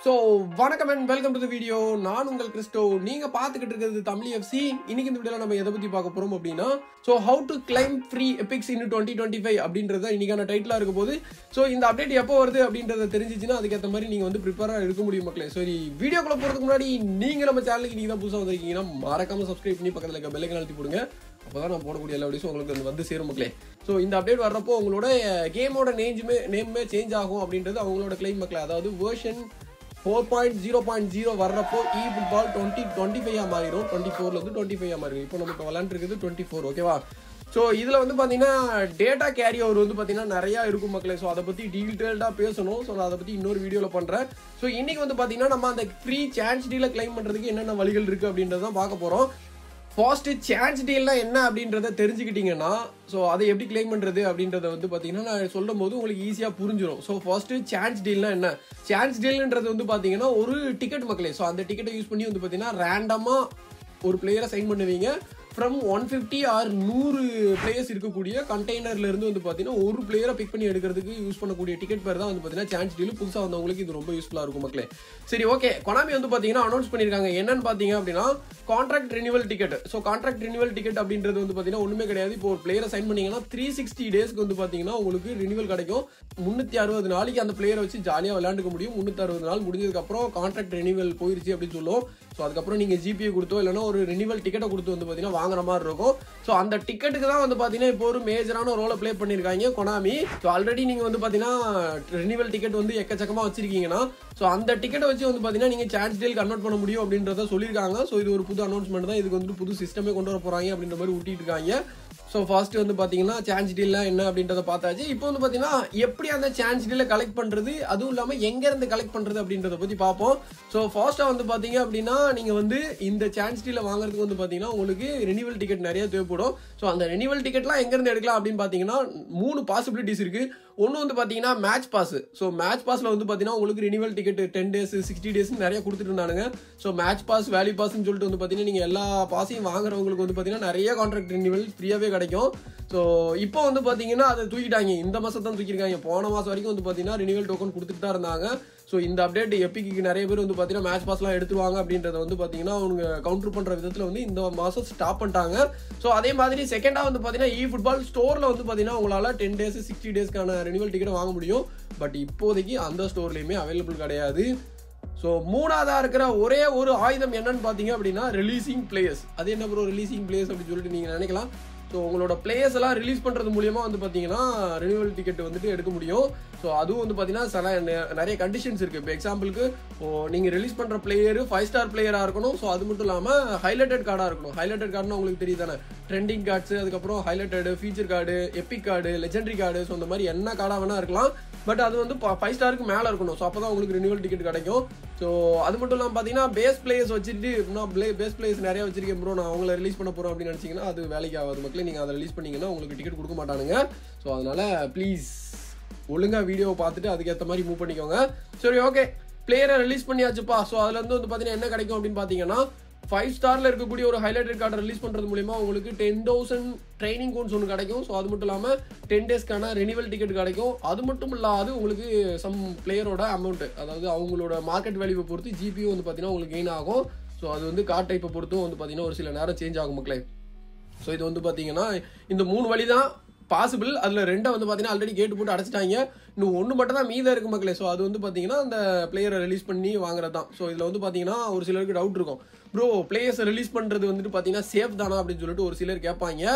so வணக்கம் and welcome to the video நான் உங்கள் கிறிஸ்டோ நீங்க பார்த்துக்கிட்டு இருக்கிறது தமிழ் எஃப்சி இன்னைக்கு இந்த வீடியோல நம்ம எதை பத்தி பார்க்க போறோம் அப்படின்னா so how to claim free epics in twenty twenty five அப்படின்றத இன்னைக்கான டைட்டிலா இருக்க போது ஸோ இந்த அப்டேட் எப்போ வருது அப்படின்றத தெரிஞ்சிச்சுன்னா அதுக்கேற்ற மாதிரி நீங்க வந்து ப்ரிப்பேரா இருக்க முடியும் மக்களே சரி வீடியோக்குள்ள போறதுக்கு முன்னாடி நீங்க நம்ம சேனலுக்கு நீங்க தான் புதுசாக வந்திருக்கீங்கன்னா மறக்காம சப்ஸ்கிரைப் பண்ணி பக்கத்தில் இருக்க பெல்லைக்கன் அழுத்தி போடுங்க அப்பதான் நான் போடக்கூடிய எல்லா வீடியோஸும் உங்களுக்கு வந்து வந்து சேரும் மக்களே ஸோ இந்த அப்டேட் வர்றப்போ உங்களோட கேமோட நேஞ்சுமே நேமே சேஞ்ச் ஆகும் அப்படின்றது அவங்களோட கிளைம் மக்களே அதாவது version four point zero point zero வர்றப்போ e football twenty twenty five மாறிடும் டுவெண்ட்டி ஃபோர்லேருந்து டுவெண்ட்டி ஃபைவ் மாறிடும் இப்போ நம்ம இப்போ விளாண்டுருக்குது டுவெண்ட்டி ஃபோர் ஓகேவா ஸோ இதில் வந்து பார்த்தீங்கன்னா டேட்டா கேரி ஓவர் வந்து பார்த்தீங்கன்னா நிறையா இருக்கும் மக்களே ஸோ அதை பற்றி டீட்டெயில்டாக பேசணும் ஸோ நான் அதை பற்றி இன்னொரு வீடியோவில் பண்ணுறேன் ஸோ இன்னைக்கு வந்து பார்த்தீங்கன்னா நம்ம அந்த ஃப்ரீ சான்ஸ் டீலை கிளைம் பண்ணுறதுக்கு என்னென்ன வழிகள் இருக்குது அப்படின்றத பார்க்க போகிறோம் ஃபர்ஸ்ட் சான்ஸ் டீல்னா என்ன அப்படின்றத தெரிஞ்சுக்கிட்டீங்கன்னா ஸோ அதை எப்படி கிளைம் பண்ணுறது அப்படின்றத வந்து பார்த்தீங்கன்னா நான் சொல்லும் போது உங்களுக்கு ஈஸியாக புரிஞ்சிடும் ஸோ ஃபர்ஸ்ட் சான்ஸ் டீல்னா என்ன சான்ஸ் டீல்ன்றது வந்து பார்த்தீங்கன்னா ஒரு டிக்கெட் மக்களே ஸோ அந்த டிக்கெட்டை யூஸ் பண்ணி வந்து பார்த்தீங்கன்னா ரேண்டமாக ஒரு பிளேயரை சைன் பண்ணுவீங்க ஃப்ரம் ஒன் ஃபிஃப்டி ஆர் நூறு பிளேயர்ஸ் இருக்கக்கூடிய கண்டெய்னர்ல இருந்து வந்து பார்த்தீங்கன்னா ஒரு பிளேயரை பிக் பண்ணி எடுக்கிறதுக்கு யூஸ் பண்ணக்கூடிய டிக்கெட் பேர் தான் வந்து பார்த்தீங்கன்னா சான்ஸ் டீல் புதுசாக வந்தவங்களுக்கு இது ரொம்ப யூஸ்ஃபுல்லாக இருக்கும் மக்களே சரி ஓகே கொனாமி வந்து பார்த்தீங்கன்னா அனௌன்ஸ் பண்ணியிருக்காங்க என்னன்னு பார்த்தீங்க அப்படின்னா contract renewal ticket so contract renewal ticket அப்படின்றது வந்து பார்த்தீங்கன்னா ஒன்றுமே கிடையாது இப்போ ஒரு பிளேயரை சைன் பண்ணீங்கன்னா த்ரீ சிக்ஸ்டி டேஸ்க்கு வந்து பார்த்தீங்கன்னா உங்களுக்கு ரினிவல் கிடைக்கும் முந்நூற்றி அறுபது நாளைக்கு அந்த பிளேயரை வச்சு ஜாலியாக விளையாண்டுக்க முடியும் முந்நூற்றி அறுபது நாள் முடிஞ்சதுக்கப்புறம் கான்ட்ராக்ட் ரினிவல் போயிருச்சு அப்படின்னு சொல்லுவோம் ஸோ அதுக்கப்புறம் நீங்கள் ஜிபிஏ கொடுத்தோ இல்லைன்னா ஒரு ரினிவல் டிக்கெட்டை கொடுத்து வந்து பார்த்தீங்கன்னா வாங்குற மாதிரி இருக்கும் ஸோ அந்த டிக்கெட்டுக்கு தான் வந்து பார்த்தீங்கன்னா இப்போ ஒரு மேஜரான ரோலை ப்ளே பண்ணியிருக்காங்க கொனாமி ஸோ ஆல்ரெடி நீங்கள் வந்து பார்த்தீங்கன்னா ரினிவல் டிக்கெட் வந்து எக்கச்சக்கமாக வச்சிருக்கீங்கன்னா ஸோ அந்த டிக்கெட்டை வச்சு வந்து பார்த்தீங்கன்னா நீங்கள் சான்ஸ் டீல் கன்வெர்ட் பண்ண முடியும் அப்படின்றத சொல்லியிருக்காங்க ஸோ இது ஒரு புது அனௌன்ஸ்மெண்ட் தான் இதுக்கு வந்து புது சிஸ்டமே கொண்டு வர போகிறாங்க அப்படின்ற மாதிரி ஊட்டிட்டு இருக்காங்க ஸோ ஃபர்ஸ்ட் வந்து பார்த்தீங்கன்னா சான்ஸ் டீல்லாம் என்ன அப்படின்றத பார்த்தாச்சு இப்போ வந்து பார்த்தீங்கன்னா எப்படி அந்த சான்ஸ் டீலை கலெக்ட் பண்ணுறது அதுவும் இல்லாமல் எங்கேருந்து கலெக்ட் பண்ணுறது அப்படின்றத பற்றி பார்ப்போம் ஸோ ஃபர்ஸ்ட்டாக வந்து பார்த்தீங்க அப்படின்னா நீங்கள் வந்து இந்த சான்ஸ் டீலை வாங்குறதுக்கு வந்து பார்த்தீங்கன்னா உங்களுக்கு ரெனிவல் டிக்கெட் நிறைய தேவைப்படும் ஸோ அந்த ரெனிவல் டிக்கெட்லாம் எங்கேருந்து எடுக்கலாம் அப்படின்னு பார்த்தீங்கன்னா மூணு பாசிபிலிட்டிஸ் இருக்குது ஒன்று வந்து பார்த்தீங்கன்னா மேட்ச் பாஸ் ஸோ மேட்ச் பாஸில் வந்து பார்த்தீங்கன்னா உங்களுக்கு renewal ticket ten days sixty days நிறைய கொடுத்துட்டு இருந்தானுங்க ஸோ மேட்ச் பாஸ் வேல்யூ பாஸ்ன்னு சொல்லிட்டு வந்து பார்த்தீங்கன்னா நீங்கள் எல்லா பாஸையும் வாங்குறவங்களுக்கு வந்து பார்த்தீங்கன்னா நிறைய கான்ட்ராக்ட் ரினிவல் ஃப்ரீயாகவே கிடைக்கும் ஸோ இப்போ வந்து பார்த்தீங்கன்னா அதை தூக்கிட்டாங்க இந்த மாதம் தான் தூக்கியிருக்காங்க போன மாதம் வரைக்கும் வந்து பார்த்தீங்கன்னா ரினிவல் டோக்கன் கொடுத்துட்டு தான் இருந்தாங்க ஸோ இந்த அப்டேட் எப்பிக்கு நிறைய பேர் வந்து பார்த்தீங்கன்னா மேட்ச் பாஸ்லாம் எடுத்துருவாங்க அப்படின்றத வந்து பார்த்தீங்கன்னா அவங்க கவுண்டர் பண்ணுற விதத்தில் வந்து இந்த மாதம் ஸ்டாப் பண்ணிட்டாங்க ஸோ அதே மாதிரி செகண்டாக வந்து பார்த்தீங்கன்னா இ ஃபுட்பால் ஸ்டோரில் வந்து பார்த்தீங்கன்னா உங்களால் டென் டேஸ் சிக்ஸ்டி டேஸ்க்கான ரெனிவல் டிக்கெட் வாங்க முடியும் பட் இப்போதைக்கு அந்த ஸ்டோர்லேயுமே அவைலபிள் கிடையாது ஸோ மூணாவதாக இருக்கிற ஒரே ஒரு ஆயுதம் என்னன்னு பார்த்தீங்க அப்படின்னா ரிலீசிங் பிளேயர்ஸ் அது என்ன ப்ரோ ரிலீசிங் பிளேயர்ஸ் அப்படின்னு சொல்லிட்டு நீங்கள் நினைக்கலாம் ஸோ உங்களோட பிளேயர்ஸ் எல்லாம் ரிலீஸ் பண்ணுறது மூலியமா வந்து பார்த்தீங்கன்னா ரினிவல் டிக்கெட் வந்துட்டு எடுக்க முடியும் ஸோ அதுவும் வந்து பார்த்தீங்கன்னா சில நெ- நிறைய கண்டிஷன்ஸ் இருக்குது இப்போ எக்ஸாம்பிளுக்கு ஓ நீங்கள் ரிலீஸ் பண்ணுற பிளேயர் ஃபைவ் ஸ்டார் பிளேயராக இருக்கணும் ஸோ அது மட்டும் இல்லாமல் ஹைலைட்டட் கார்டாக இருக்கணும் ஹைலைட்டட் கார்டுனா உங்களுக்கு தெரியுது தானே ட்ரெண்டிங் கார்ட்ஸ் அதுக்கப்புறம் highlighted feature card epic card legendary card so அந்த மாதிரி என்ன கார்டாக வேணா இருக்கலாம் பட் அது வந்து ஃபைவ் ஸ்டாருக்கு மேலே இருக்கணும் ஸோ அப்போ தான் உங்களுக்கு ரினிவல் டிக்கெட் கிடைக்கும் ஸோ அது மட்டும் இல்லாமல் பார்த்தீங்கன்னா பேஸ் பிளேயர்ஸ் வச்சுட்டு நான் ப்ளே பேஸ் பிளேயர்ஸ் நிறைய வச்சிருக்கேன் ப்ரோ நான் அவங்கள ரிலீஸ் பண்ண போகிறோம் அப்படின்னு நினச்சிங்கன்னா அது வேலைக்கு ஆகாது மக்களே நீங்கள் அதை ரிலீஸ் பண்ணீங்கன்னா உங்களுக்கு டிக்கெட் கொடுக்க மாட்டானுங்க ஸோ அதனால ப்ளீஸ் ஒழுங்காக வீடியோவை பார்த்துட்டு அதுக்கேற்ற மாதிரி மூவ் பண்ணிக்கோங்க சரி ஓகே பிளேயரை ரிலீஸ் பண்ணியாச்சுப்பா ஸோ அதுல இருந்து வந்து பார்த்தீங்கன்னா என்ன கிடைக்கும் அப்படின்னு பார்த்தீங்கன்னா ஃபைவ் ஸ்டாரில் இருக்கக்கூடிய ஒரு ஹைலைட்டட் கார்டை ரிலீஸ் பண்ணுறது மூலியமா உங்களுக்கு டென் தௌசண்ட் ட்ரைனிங் கோன்ஸ் ஒன்று கிடைக்கும் ஸோ அது மட்டும் இல்லாமல் டென் டேஸ்க்கான ரெனிவல் டிக்கெட் கிடைக்கும் அது மட்டும் இல்லாது உங்களுக்கு சம் பிளேயரோட அமௌண்ட் அதாவது அவங்களோட மார்க்கெட் வேல்யூவை பொறுத்து ஜிபியும் வந்து பார்த்தீங்கன்னா உங்களுக்கு கெயின் ஆகும் ஸோ அது வந்து கார்ட் டைப்பை பொறுத்தும் வந்து பார்த்தீங்கன்னா ஒரு சில நேரம் சேஞ்ச் ஆகும் மக்களே ஸோ இது வந்து பார்த்தீங்கன்னா இந்த மூணு வழி தான் பாசிபிள் அதில் ரெண்டை வந்து பார்த்தீங்கன்னா ஆல்ரெடி கேட்டு போட்டு அடைச்சிட்டாங்க இன்னும் ஒன்று மட்டும் தான் மீதம் இருக்கு மக்களே ஸோ அது வந்து பார்த்தீங்கன்னா அந்த பிளேயரை ரிலீஸ் பண்ணி வாங்குறது தான் ஸோ இதில் வந்து பார்த்தீங்கன்னா ஒரு சிலருக்கு டவுட் இருக்கும் ப்ரோ பிளேயர்ஸை ரிலீஸ் பண்ணுறது வந்துட்டு பார்த்தீங்கன்னா சேஃப் தானா அப்படின்னு சொல்லிட்டு ஒரு சிலர் கேட்பாங்க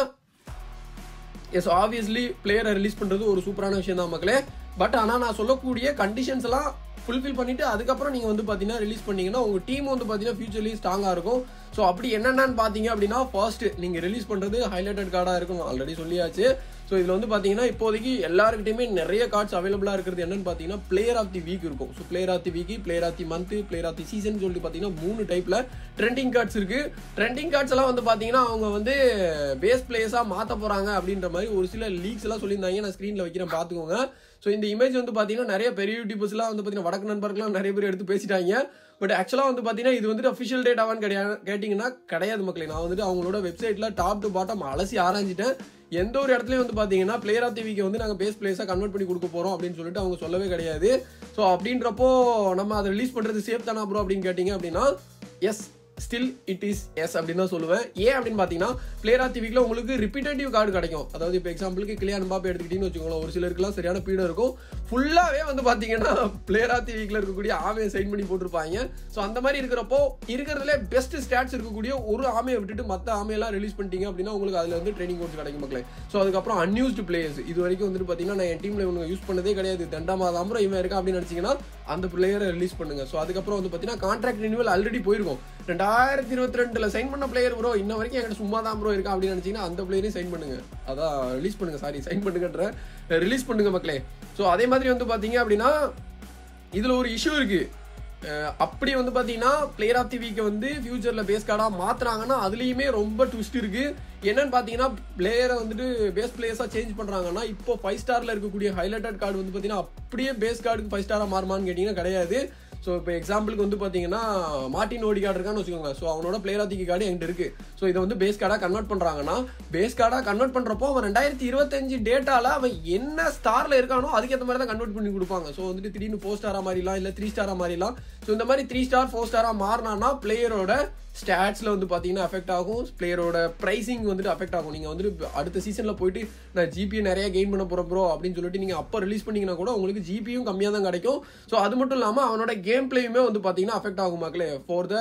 எஸ் ஆப்வியஸ்லி பிளேயரை ரிலீஸ் பண்ணுறது ஒரு சூப்பரான விஷயம் தான் மக்களே பட் ஆனால் நான் சொல்லக்கூடிய கண்டிஷன்ஸ் எல்லாம் ஃபுல்ஃபில் பண்ணிட்டு அதுக்கப்புறம் நீங்கள் வந்து பார்த்தீங்கன்னா ரிலீஸ் பண்ணீங்கன்னா உங்கள் டீம் வந்து பார்த்தீங்கன்னா ஃபியூச்சர்லி ஸ்ட்ராங்காக இருக்கும் ஸோ அப்படி என்னென்னு பார்த்தீங்க அப்படின்னா ஃபர்ஸ்ட் நீங்கள் ரிலீஸ் பண்ணுறது ஹைலைட்டட் கார்டாக இருக்கும் ஆல்ரெடி சொல்லியாச்சு ஸோ இதில் வந்து பார்த்தீங்கன்னா இப்போதைக்கு எல்லாருக்கிட்டையுமே நிறைய கார்ட்ஸ் அவைலபிளாக இருக்கிறது என்னன்னு பார்த்தீங்கன்னா பிளேயர் ஆஃப் தி வீக் இருக்கும் so player of the week player of the month player of the season சொல்லிட்டு பார்த்தீங்கன்னா மூணு டைப்பில் ட்ரெண்டிங் கார்ட்ஸ் இருக்கு ட்ரெண்டிங் கார்ட்ஸ் எல்லாம் வந்து பார்த்தீங்கன்னா அவங்க வந்து பேஸ் பிளேயர்ஸாக மாற்ற போகிறாங்க அப்படின்ற மாதிரி ஒரு சில லீக்ஸ் எல்லாம் சொல்லியிருந்தாங்க நான் ஸ்க்ரீனில் வைக்கிறேன் பார்த்துக்கோங்க ஸோ இந்த இமேஜ் வந்து பார்த்தீங்கன்னா நிறைய பெரிய யூடியூபர்ஸ்லாம் வந்து பார்த்தீங்கன்னா வடக்கு நண்பர்கள்லாம் நிறைய பேர் எடுத்து பேசிட்டாங்க பட் ஆக்சுவலாக வந்து பார்த்தீங்கன்னா இது வந்துட்டு அஃபிஷியல் டேட்டாவான்னு கிடையாது கேட்டிங்கன்னா கிடையாது மக்களே நான் வந்துட்டு அவங்களோட வெப்சைட்டில் டாப் டு பாட்டம் அலசி ஆராய்ஞ்சிட்டேன் எந்த ஒரு இடத்துலையும் வந்து பார்த்தீங்கன்னா பிளேயர் ஆஃப் தி வீக்கை வந்து நாங்கள் பேஸ் பிளேஸாக கன்வெர்ட் பண்ணி கொடுக்க போகிறோம் அப்படின்னு சொல்லிட்டு அவங்க சொல்லவே கிடையாது ஸோ அப்படின்றப்போ நம்ம அதை ரிலீஸ் பண்ணுறது சேஃப் தானா ப்ரோ அப்படின்னு கேட்டிங்க அப்படின்னா yes still it is yes அப்படின்னு தான் சொல்லுவேன் ஏன் அப்படின்னு பார்த்தீங்கன்னா பிளேயர் ஆஃப் தி வீக்ல உங்களுக்கு ரிப்பீட்டேட்டிவ் கார்டு கிடைக்கும் அதாவது இப்போ எக்ஸாம்பிளுக்கு கிளியான் பாப்பா எடுத்துக்கிட்டீங்கன்னு வச்சுக்கோங்களேன் ஒரு சிலருக்குலாம் சரியான பீடம் இருக்கும் ஃபுல்லாகவே வந்து பார்த்தீங்கன்னா பிளேயர் ஆஃப் தி வீக்ல இருக்கக்கூடிய ஆமையை சைன் பண்ணி போட்டிருப்பாங்க ஸோ அந்த மாதிரி இருக்கிறப்போ இருக்கிறதுல பெஸ்ட் ஸ்டாட்ஸ் இருக்கக்கூடிய ஒரு ஆமையை விட்டுட்டு மற்ற ஆமையெல்லாம் ரிலீஸ் பண்ணிட்டீங்க அப்படின்னா உங்களுக்கு அதில் வந்து ட்ரைனிங் கோர்ஸ் கிடைக்கும் மக்களே ஸோ அதுக்கப்புறம் அன்யூஸ்டு பிளேயர்ஸ் இது வரைக்கும் வந்துட்டு பார்த்தீங்கன்னா நான் என் டீமில் இவங்க யூஸ் பண்ணதே கிடையாது தண்டமா தாம்பரம் இவன் இருக்கா அப்படின்னு நினச்சிங்கன்னா அந்த பிளேயரை ரிலீஸ் பண்ணுங்க ஸோ அதுக்கப்புறம் வந்து பார்த்தீங்கன்னா கான்ட்ராக்ட் ரினியூவல் ஆல்ரெடி போயிருக்கும் ரெண்டாயிரத்தி இருபத்தி ரெண்டுல சைன் பண்ண பிளேயர் ப்ரோ இன்ன வரைக்கும் என்கிட்ட சும்மா தான் ப்ரோ இருக்கா அப்படின்னு நினைச்சீங்கன்னா அந்த பிளேயரையும் சைன் பண்ணுங்க அதான் ரிலீஸ் பண்ணுங்க சாரி சைன் பண்ணுங்கன்ற ரிலீஸ் பண்ணுங்க மக்களே ஸோ அதே மாதிரி வந்து பாத்தீங்க அப்படின்னா இதுல ஒரு இஷ்யூ இருக்கு அஹ் அப்படி வந்து பாத்தீங்கன்னா பிளேயர் ஆஃப் தி வீக்கை வந்து ஃபியூச்சர்ல பேஸ் கார்டா மாத்துறாங்கன்னா அதுலயுமே ரொம்ப ட்விஸ்ட் இருக்கு என்னன்னு பாத்தீங்கன்னா பிளேயரை வந்துட்டு பேஸ் பிளேயர்ஸா சேஞ்ச் பண்றாங்கன்னா இப்போ ஃபைவ் ஸ்டார்ல இருக்கக்கூடிய ஹைலைட்டட் கார்டு வந்து பாத்தீங்கன்னா அப்படியே பேஸ் கார்டுக்கு ஃபைவ் ஸ்டாரா மாறுமான்னு கேட்டீங்கன்னா கிடையாது ஸோ இப்போ எக்ஸாம்பிளுக்கு வந்து பார்த்தீங்கன்னா மார்டின் ஓடி கார்டு இருக்கான்னு வச்சுக்கோங்க ஸோ அவனோட பிளேயர் ஆஃப் தி கார்டு என்கிட்ட இருக்கு ஸோ இதை வந்து பேஸ் கார்டாக கன்வெர்ட் பண்ணுறாங்கன்னா பேஸ் கார்டாக கன்வெர்ட் பண்ணுறப்போ அவன் ரெண்டாயிரத்தி இருபத்தஞ்சு டேட்டால அவன் என்ன ஸ்டாரில் இருக்கானோ அதுக்கேற்ற மாதிரி தான் கன்வெர்ட் பண்ணி கொடுப்பாங்க ஸோ வந்துட்டு திடீர்னு ஃபோர் ஸ்டாரா மாறிலாம் இல்லை த்ரீ ஸ்டாரா மாறிலாம் ஸோ இந்த மாதிரி த்ரீ ஸ்டார் ஃபோர் ஸ்டாரா மாறினான்னா பிளேயரோட ஸ்டாட்ஸ்ல வந்து பாத்தீங்கன்னா அஃபெக்ட் ஆகும் பிளேயரோட பிரைசிங் வந்துட்டு அஃபெக்ட் ஆகும் நீங்க வந்துட்டு அடுத்த சீசன்ல போயிட்டு நான் ஜிபி நிறைய கெயின் பண்ண போறேன் ப்ரோ அப்படின்னு சொல்லிட்டு நீங்க அப்ப ரிலீஸ் பண்ணீங்கன்னா கூட உங்களுக்கு ஜிபியும் கம்மியா தான் கிடைக்கும் ஸோ அது மட்டும் இல்லாம அவனோட கேம் பிளேயுமே வந்து பாத்தீங்கன்னா அஃபெக்ட் ஆகும் மக்களே ஃபார் த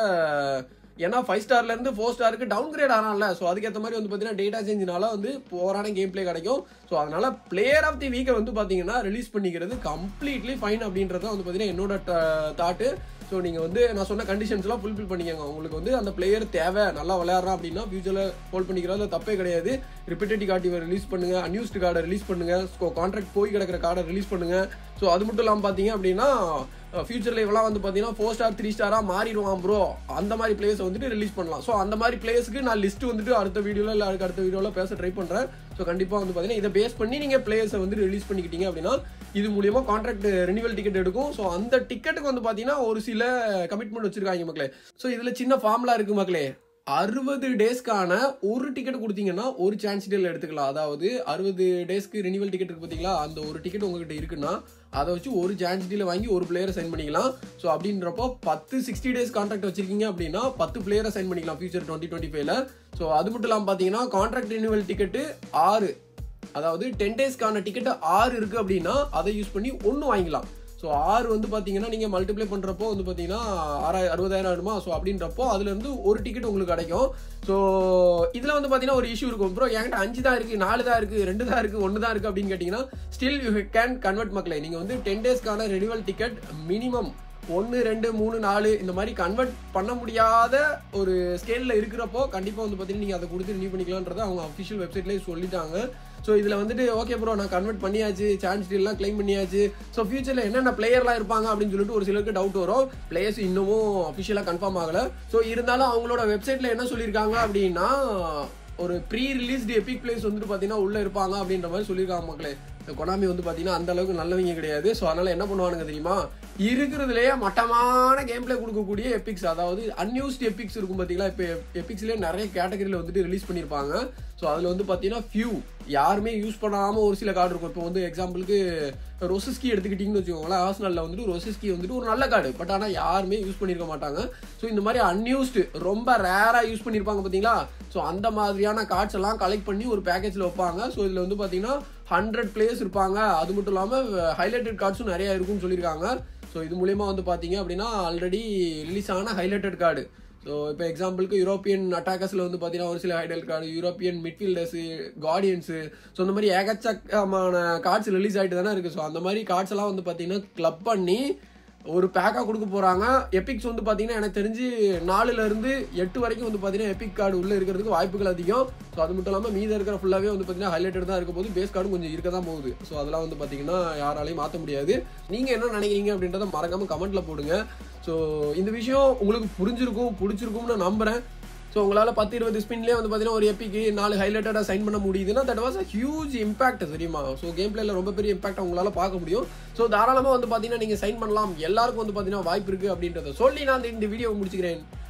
ஏன்னா ஃபைவ் ஸ்டார்ல இருந்து ஃபோர் ஸ்டாருக்கு டவுன் கிரேட் ஆனால ஸோ அதுக்கேற்ற மாதிரி வந்து பார்த்தீங்கன்னா டேட்டா சேஞ்சினால வந்து போரான கேம் பிளே கிடைக்கும் ஸோ அதனால பிளேயர் ஆஃப் தி வீக்கை வந்து பார்த்தீங்கன்னா ரிலீஸ் பண்ணிக்கிறது கம்ப்ளீட்லி ஃபைன் அப்படின்றத வந்து பார்த்தீங்கன்னா என்னோட தாட்டு ஸோ நீங்கள் வந்து நான் சொன்ன கண்டிஷன்ஸ்லாம் ஃபுல்ஃபில் பண்ணிக்கோங்க உங்களுக்கு வந்து அந்த பிளேயர் தேவை நல்லா விளையாடுறான் அப்படின்னா ஃபியூச்சரில் ஹோல்ட் பண்ணிக்கிறதுல தப்பே கிடையாது ரிப்பீட்டடி கார்டு ரிலீஸ் பண்ணுங்க அன்யூஸ்டு கார்டை ரிலீஸ் பண்ணுங்க கான்ட்ராக்ட் போய் கிடக்கிற கார்டை ரிலீஸ் பண்ணுங்க ஸோ அது மட்டும் இல்லாமல் பார்த்தீங்க அப்படின்னா ஃபியூச்சரில் இவெல்லாம் வந்து பார்த்தீங்கன்னா ஃபோர் ஸ்டார் த்ரீ ஸ்டாராக மாறிடுவான் ப்ரோ அந்த மாதிரி பிளேயர்ஸ் வந்துட்டு ரிலீஸ் பண்ணலாம் ஸோ அந்த மாதிரி பிளேயர்ஸ்க்கு நான் லிஸ்ட் வந்துட்டு அடுத்த வீடியோவில் இல்லை அதுக்கு அடுத்த வீடியோவில் பேச ட்ரை பண்ணுறேன் ஸோ கண்டிப்பாக வந்து பார்த்தீங்கன்னா இதை பேஸ் பண்ணி நீங்கள் பிளேயர்ஸை வந்து ரிலீஸ் பண்ணிக்கிட்டீங்க அப்படின்னா இது மூலியமா கான்ட்ராக்ட் ரினிவல் டிக்கெட் எடுக்கும் ஸோ அந்த டிக்கெட்டுக்கு வந்து பார்த்தீங்கன்னா ஒரு சில கமிட்மெண்ட் வச்சிருக்காங்க மக்களே ஸோ இதில் சின்ன ஃபார்ம்லாம் இருக்கு மக்களே அறுபது டேஸ்க்கான ஒரு டிக்கெட் கொடுத்தீங்கன்னா ஒரு சான்ஸ் டீல் எடுத்துக்கலாம் அதாவது அறுபது டேஸ்க்கு ரினிவல் டிக்கெட் இருக்கு பார்த்தீங்களா அந்த ஒரு டிக்கெட் உங்ககிட்ட இருக்குன்னா அதை வச்சு ஒரு சான்ஸ் டீல வாங்கி ஒரு பிளேயரை சைன் பண்ணிக்கலாம் ஸோ அப்படின்றப்போ பத்து சிக்ஸ்டி டேஸ் கான்ட்ராக்ட் வச்சிருக்கீங்க அப்படின்னா பத்து பிளேயரை சைன் பண்ணிக்கலாம் ஃபியூச்சர் டுவெண்ட்டி டுவெண்ட்டி ஃபைவ்ல ஸோ அது மட்டும் இல்லாமல் பார்த்தீங்கன்னா கான்ட்ராக்ட் ரினிவல் டிக்கெட்டு ஆறு அதாவது டென் டேஸ்க்கான டிக்கெட் ஆறு இருக்கு அப்படின்னா அதை யூஸ் பண்ணி ஒன்று வாங்கிக்கலாம் ஸோ ஆறு வந்து பார்த்தீங்கன்னா நீங்கள் மல்டிப்ளை பண்ணுறப்போ வந்து பார்த்தீங்கன்னா ஆறாயிரம் அறுபதாயிரம் ஆயிடுமா ஸோ அப்படின்றப்போ அதுலேருந்து ஒரு டிக்கெட் உங்களுக்கு கிடைக்கும் ஸோ இதில் வந்து பார்த்தீங்கன்னா ஒரு இஷ்யூ இருக்கும் ப்ரோ என்கிட்ட அஞ்சு தான் இருக்குது நாலு தான் இருக்குது ரெண்டு தான் இருக்குது ஒன்று தான் இருக்குது அப்படின்னு கேட்டிங்கன்னா ஸ்டில் யூ கேன் கன்வெர்ட் மக்களை நீங்கள் வந்து டென் டேஸ்க்கான ரெனிவல் டிக்கெட் மினிமம் ஒன்று ரெண்டு மூணு நாலு இந்த மாதிரி கன்வெர்ட் பண்ண முடியாத ஒரு ஸ்கேலில் இருக்கிறப்போ கண்டிப்பாக வந்து பார்த்தீங்கன்னா நீங்கள் அதை கொடுத்து ரினியூ பண்ணிக்கலான்றதை அவங்க அஃபிஷியல் வெப்சைட்லேயே சொல்லிட்டாங்க ஸோ இதில் வந்துட்டு ஓகே ப்ரோ நான் கன்வெர்ட் பண்ணியாச்சு சான்ஸ் டீல்லாம் கிளைம் பண்ணியாச்சு ஸோ ஃபியூச்சரில் என்னென்ன பிளேயர்லாம் இருப்பாங்க அப்படின்னு சொல்லிட்டு ஒரு சிலருக்கு டவுட் வரும் பிளேயர்ஸ் இன்னமும் அஃபிஷியலாக கன்ஃபார்ம் ஆகலை ஸோ இருந்தாலும் அவங்களோட வெப்சைட்டில் என்ன சொல்லியிருக்காங்க அப்படின்னா ஒரு ப்ரீ ரிலீஸ்டு எபிக் பிளேஸ் வந்துட்டு பார்த்தீங்கன்னா உள்ளே இருப்பாங்க அப்படின்ற மாதிரி சொல்லியிருக்காங்க மக்களே இந்த கொனாமி வந்து பார்த்தீங்கன்னா அந்த அளவுக்கு நல்லவங்க கிடையாது ஸோ அதனால என்ன பண்ணுவானுங்க தெரியுமா இருக்கிறதுலேயே மட்டமான கேம் பிளே கொடுக்கக்கூடிய எபிக்ஸ் அதாவது அன்யூஸ்ட் எபிக்ஸ் இருக்கும் பார்த்தீங்களா இப்போ எபிக்ஸ்லேயே நிறைய கேட்டகரியில் வந்துட்டு ரிலீஸ் பண்ணியிருப்பாங்க ஸோ அதில் வந்து பார்த்தீங்கன்னா ஃபியூ யாருமே யூஸ் பண்ணாமல் ஒரு சில கார்டு இருக்கும் இப்போ வந்து எக்ஸாம்பிளுக்கு ரொசிஸ்கி எடுத்துக்கிட்டிங்கன்னு வச்சுக்கோங்களேன் ஆர்சனலில் வந்துட்டு ரொசிஸ்கி வந்துட்டு ஒரு நல்ல கார்டு பட் ஆனால் யாருமே யூஸ் பண்ணியிருக்க மாட்டாங்க ஸோ இந்த மாதிரி அன்யூஸ்டு ரொம்ப ரேராக யூஸ் பண்ணியிருப்பாங்க பார்த்தீங்களா ஸோ அந்த மாதிரியான கார்ட்ஸ் எல்லாம் கலெக்ட் பண்ணி ஒரு பேக்கேஜில் வைப்பாங்க ஸோ இதில் வந்து பார்த்தீங்கன்னா ஹண்ட்ரட் பிளேயர்ஸ் இருப்பாங்க அது மட்டும் இல்லாமல் ஹைலைட்டட் கார்ட்ஸும் நிறைய இருக்கும்னு சொல்லியிருக்காங்க ஸோ இது மூலயமா வந்து பார்த்தீங்க அப்படின்னா ஆல்ரெடி ரிலீஸ் ஆன ஹைலைட்டட் கார்டு ஸோ இப்போ எக்ஸாம்பிளுக்கு யூரோப்பியன் அட்டாக்கர்ஸில் வந்து பார்த்தீங்கன்னா ஒரு சில ஹைடல் card European midfielders guardians so இந்த மாதிரி ஏகச்சக்கமான கார்ட்ஸ் ரிலீஸ் ஆகிட்டு தானே இருக்குது ஸோ அந்த மாதிரி கார்ட்ஸ் எல்லாம் வந்து பார்த்தீங்கன்னா கிளப் பண்ணி ஒரு பேக்காக கொடுக்க போகிறாங்க எபிக்ஸ் வந்து பார்த்தீங்கன்னா எனக்கு தெரிஞ்சு நாலுல இருந்து எட்டு வரைக்கும் வந்து பார்த்தீங்கன்னா எபிக் கார்டு உள்ளே இருக்கிறதுக்கு வாய்ப்புகள் அதிகம் ஸோ அது மட்டும் இல்லாமல் மீத இருக்கிற ஃபுல்லாகவே வந்து பார்த்தீங்கன்னா ஹைலைட்டட் தான் இருக்க போது பேஸ் கார்டும் கொஞ்சம் இருக்க தான் போகுது ஸோ அதெல்லாம் வந்து பார்த்தீங்கன்னா யாராலையும் மாற்ற முடியாது நீங்கள் என்ன நினைக்கிறீங்க அப்படின்றத மறக்காமல் கமெண்ட்டில் போடுங்க ஸோ இந்த விஷயம் உங்களுக்கு புரிஞ்சிருக்கும் பிடிச்சிருக்கும்னு நான் நம்புகிறேன் ஸோ உங்களால் பத்து இருபது ஸ்பின்லேயே வந்து பார்த்தீங்கன்னா ஒரு எப்பிக்கு நாலு ஹைலைட்டடாக சைன் பண்ண முடியுதுன்னா that was a huge impact தெரியுமா ஸோ கேம் பிளேல ரொம்ப பெரிய இம்பாக்ட் உங்களால் பார்க்க முடியும் ஸோ தாராளமாக வந்து பார்த்தீங்கன்னா நீங்கள் சைன் பண்ணலாம் எல்லாருக்கும் வந்து பார்த்தீங்கன்னா வாய்ப்பு இருக்குது அப்படின்றத சொல்லி நான் இந்த வீடியோ முடிச்சுக்கிறேன்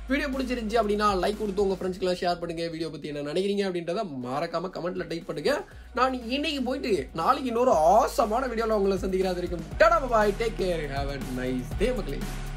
வீடியோ பிடிச்சிருந்துச்சு அப்படின்னா லைக் கொடுத்து உங்க ஃப்ரெண்ட்ஸ்க்குலாம் ஷேர் பண்ணுங்க வீடியோ பத்தி என்ன நினைக்கிறீங்க அப்படின்றத மறக்காம கமெண்ட்ல டைப் பண்ணுங்க நான் இன்னைக்கு போயிட்டு நாளைக்கு இன்னொரு ஆசமான வீடியோல உங்களை சந்திக்கிறா வரைக்கும் டாடா bye take care have a nice day மக்களே